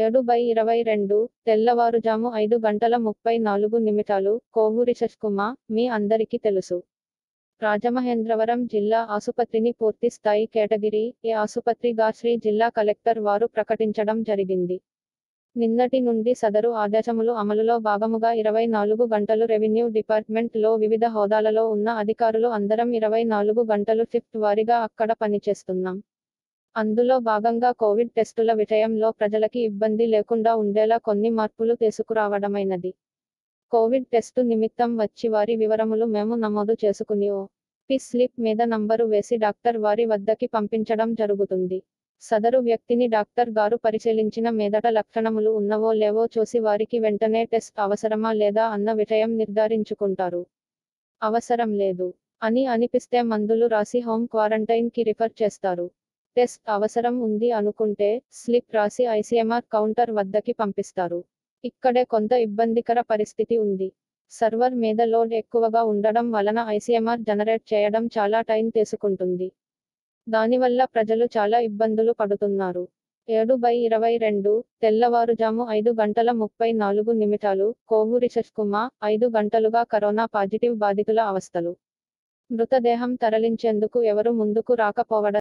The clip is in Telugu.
ఏడు బై ఇరవై రెండు తెల్లవారుజాము ఐదు గంటల ముప్పై నాలుగు నిమిషాలు కోవూరి శశికుమ మీ అందరికీ తెలుసు రాజమహేంద్రవరం జిల్లా ఆసుపత్రిని పూర్తి స్థాయి కేటగిరీ ఏ ఆసుపత్రిగా శ్రీ జిల్లా కలెక్టర్ వారు ప్రకటించడం జరిగింది నిన్నటి నుండి సదరు ఆదేశములు అమలులో భాగముగా ఇరవై నాలుగు గంటలు రెవెన్యూ డిపార్ట్మెంట్ లో వివిధ హోదాలలో ఉన్న అధికారులు అందరం ఇరవై నాలుగు గంటలు షిఫ్ట్ వారీగా అక్కడ పనిచేస్తున్నాం అందులో భాగంగా కోవిడ్ టెస్టుల విషయంలో ప్రజలకి ఇబ్బంది లేకుండా ఉండేలా కొన్ని మార్పులు తీసుకురావడమైనది కోవిడ్ టెస్టు నిమిత్తం వచ్చి వారి వివరములు మేము నమోదు చేసుకుని ఓ పి స్లిప్ మీద నంబరు వేసి డాక్టర్ వారి వద్దకి పంపించడం జరుగుతుంది సదరు వ్యక్తిని డాక్టర్ గారు పరిశీలించిన మీదట లక్షణములు ఉన్నవో లేవో చూసి వారికి వెంటనే టెస్ట్ అవసరమా లేదా అన్న విషయం నిర్ధారించుకుంటారు అవసరం లేదు అని అనిపిస్తే మందులు రాసి హోమ్ క్వారంటైన్ కి రిఫర్ చేస్తారు టెస్ట్ అవసరం ఉంది అనుకుంటే స్లిప్ రాసి ఐసీఎంఆర్ కౌంటర్ వద్దకి పంపిస్తారు ఇక్కడే కొంత ఇబ్బందికర పరిస్థితి ఉంది సర్వర్ మీద లోడ్ ఎక్కువగా ఉండడం వలన ఐసీఎంఆర్ జనరేట్ చేయడం చాలా టైం తీసుకుంటుంది దానివల్ల ప్రజలు చాలా ఇబ్బందులు పడుతున్నారు ఏడు బై ఇరవై రెండు తెల్లవారుజాము ఐదు గంటల ముప్పై నాలుగు నిమిషాలు కోవూరి శశికుమ ఐదు గంటలుగా కరోనా పాజిటివ్ బాధితుల అవస్థలు మృతదేహం తరలించేందుకు ఎవరు ముందుకు రాకపోవడం